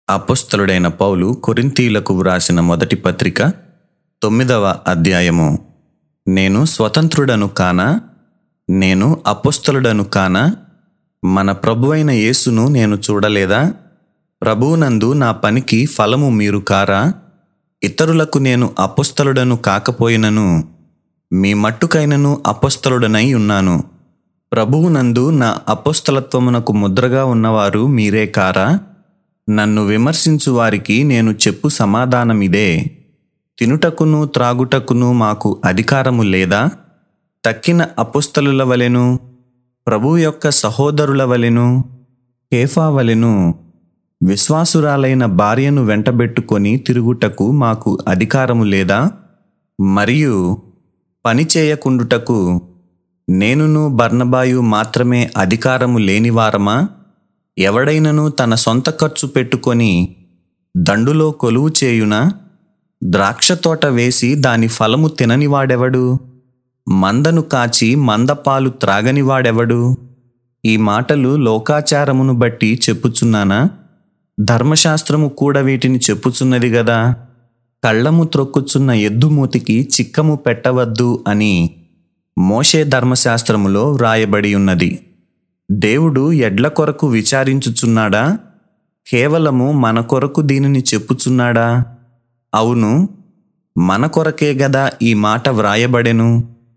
అపోస్తలుడైన పౌలు కొరింథీలకు వ్రాసిన మొదటి పత్రిక తొమ్మిదవ అధ్యాయము నేను స్వతంత్రుడను కానా నేను అపోస్తలుడను కానా మన ప్రభువైన యేసును నేను చూడలేదా ప్రభువునందు నా పనికి ఫలము మీరు కారా ఇతరులకు నేను అపోస్తలుడను కాకపోయినను మీ మట్టుకైనను అపోస్తలుడనై ఉన్నాను ప్రభువునందు నా అపోస్తలత్వమునకు ముద్రగా ఉన్నవారు మీరే కారా నన్ను విమర్శించు వారికి నేను చెప్పు సమాధానమిదే తినుటకును త్రాగుటకును మాకు అధికారము లేదా తక్కిన అపుస్తలుల వలెను ప్రభు యొక్క సహోదరుల వలెను కేఫా వలెను విశ్వాసురాలైన భార్యను వెంటబెట్టుకొని తిరుగుటకు మాకు అధికారము లేదా మరియు పని చేయకుండుటకు నేనును బర్నబాయు మాత్రమే అధికారము లేనివారమా ఎవడైనను తన సొంత ఖర్చు పెట్టుకొని దండులో కొలువు చేయునా ద్రాక్ష తోట వేసి దాని ఫలము తిననివాడెవడు మందను కాచి మందపాలు త్రాగనివాడెవడు ఈ మాటలు లోకాచారమును బట్టి చెప్పుచున్నానా ధర్మశాస్త్రము కూడా వీటిని చెప్పుచున్నది గదా కళ్ళము త్రొక్కుచున్న ఎద్దుమూతికి చిక్కము పెట్టవద్దు అని మోషే ధర్మశాస్త్రములో వ్రాయబడి ఉన్నది దేవుడు ఎడ్ల కొరకు విచారించుచున్నాడా కేవలము మన కొరకు దీనిని చెప్పుచున్నాడా అవును మన కొరకే గదా ఈ మాట వ్రాయబడెను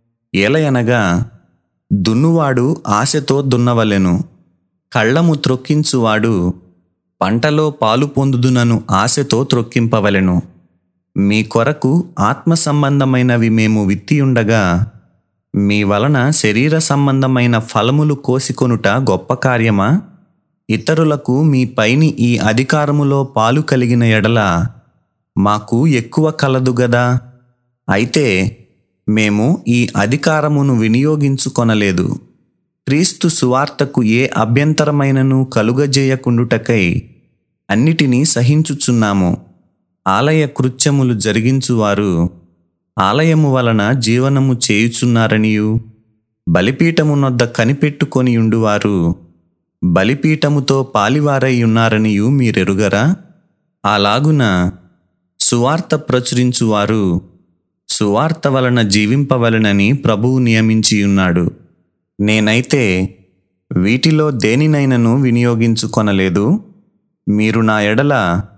ఏలయనగా దున్నువాడు ఆశతో దున్నవలెను కళ్ళము త్రొక్కించువాడు పంటలో పాలు పొందుదునను ఆశతో త్రొక్కింపవలెను మీ కొరకు ఆత్మ సంబంధమైనవి మేము విత్తియుండగా మీ వలన శరీర సంబంధమైన ఫలములు కోసికొనుట గొప్ప కార్యమా ఇతరులకు మీ పైని ఈ అధికారములో పాలు కలిగిన ఎడల మాకు ఎక్కువ కలదు గదా అయితే మేము ఈ అధికారమును వినియోగించుకొనలేదు క్రీస్తు సువార్తకు ఏ అభ్యంతరమైనను కలుగజేయకుండుటకై అన్నిటినీ సహించుచున్నాము ఆలయ కృత్యములు జరిగించువారు ఆలయము వలన జీవనము చేయుచున్నారనియు బలిపీఠమునొద్ద కనిపెట్టుకొని ఉండువారు బలిపీఠముతో పాలివారై ఉన్నారనియు మీరెరుగరా అలాగున సువార్త ప్రచురించువారు సువార్త వలన జీవింపవలనని ప్రభువు నియమించి ఉన్నాడు నేనైతే వీటిలో దేనినైనను వినియోగించుకొనలేదు మీరు నా ఎడల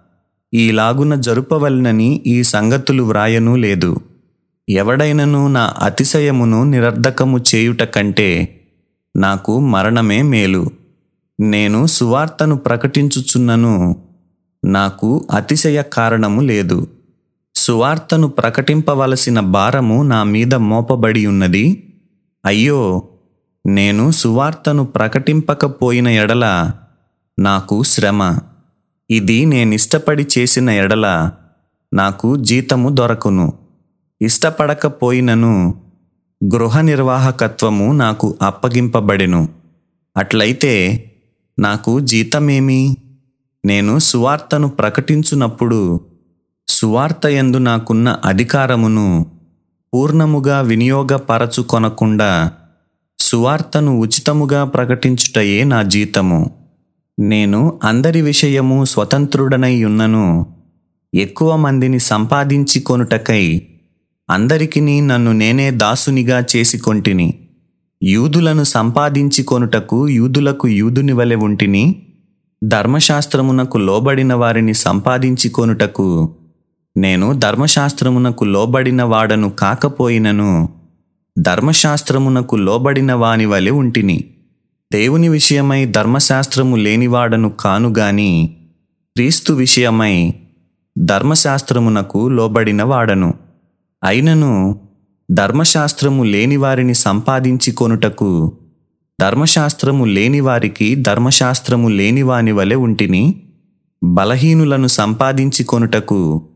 ఈలాగున జరుపవలనని ఈ సంగతులు వ్రాయను లేదు ఎవడైనను నా అతిశయమును నిరర్ధకము చేయుట కంటే నాకు మరణమే మేలు నేను సువార్తను ప్రకటించుచున్నను నాకు అతిశయ కారణము లేదు సువార్తను ప్రకటింపవలసిన భారము నా మీద మోపబడి ఉన్నది అయ్యో నేను సువార్తను ప్రకటింపకపోయిన ఎడల నాకు శ్రమ ఇది నేనిష్టపడి చేసిన ఎడల నాకు జీతము దొరకును ఇష్టపడకపోయినను గృహ నిర్వాహకత్వము నాకు అప్పగింపబడెను అట్లయితే నాకు జీతమేమి నేను సువార్తను ప్రకటించునప్పుడు సువార్త యందు నాకున్న అధికారమును పూర్ణముగా వినియోగపరచుకొనకుండా సువార్తను ఉచితముగా ప్రకటించుటయే నా జీతము నేను అందరి విషయము స్వతంత్రుడనై ఉన్నను ఎక్కువ మందిని సంపాదించి కొనుటకై అందరికిని నన్ను నేనే దాసునిగా చేసుకొంటిని యూదులను సంపాదించి కొనుటకు యూదులకు యూదుని వలె ఉంటిని ధర్మశాస్త్రమునకు లోబడిన వారిని సంపాదించి కొనుటకు నేను ధర్మశాస్త్రమునకు లోబడిన వాడను కాకపోయినను ధర్మశాస్త్రమునకు లోబడిన వాని వలె ఉంటిని దేవుని విషయమై ధర్మశాస్త్రము లేనివాడను కాను గాని క్రీస్తు విషయమై ధర్మశాస్త్రమునకు లోబడిన వాడను అయినను ధర్మశాస్త్రము లేని వారిని సంపాదించి కొనుటకు ధర్మశాస్త్రము లేని వారికి ధర్మశాస్త్రము లేని వాని వలె ఉంటిని బలహీనులను సంపాదించి కొనుటకు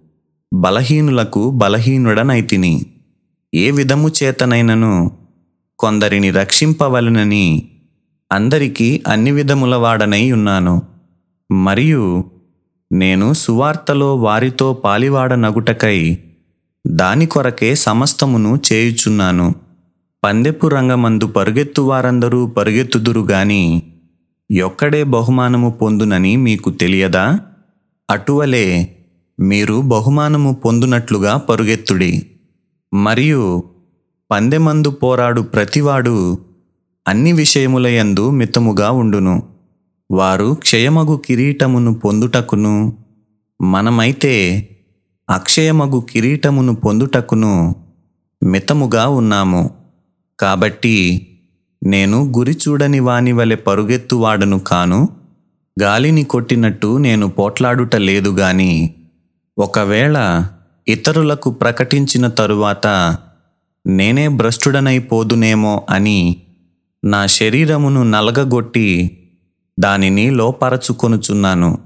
బలహీనులకు బలహీనుడనైతిని ఏ విధము చేతనైనను కొందరిని రక్షింపవలనని అందరికీ అన్ని విధముల వాడనై ఉన్నాను మరియు నేను సువార్తలో వారితో పాలివాడనగుటకై దాని కొరకే సమస్తమును చేయుచున్నాను పందెపు రంగమందు పరుగెత్తు వారందరూ పరుగెత్తుదురు గాని యొక్కడే బహుమానము పొందునని మీకు తెలియదా అటువలే మీరు బహుమానము పొందునట్లుగా పరుగెత్తుడి మరియు పందెమందు పోరాడు ప్రతివాడు అన్ని విషయములయందు మితముగా ఉండును వారు క్షయమగు కిరీటమును పొందుటకును మనమైతే అక్షయమగు కిరీటమును పొందుటకును మితముగా ఉన్నాము కాబట్టి నేను గురి చూడని వాని వలె పరుగెత్తువాడను కాను గాలిని కొట్టినట్టు నేను పోట్లాడుట లేదు గాని ఒకవేళ ఇతరులకు ప్రకటించిన తరువాత నేనే భ్రష్టుడనైపోదునేమో అని నా శరీరమును నలగగొట్టి దానిని లోపరచుకొనుచున్నాను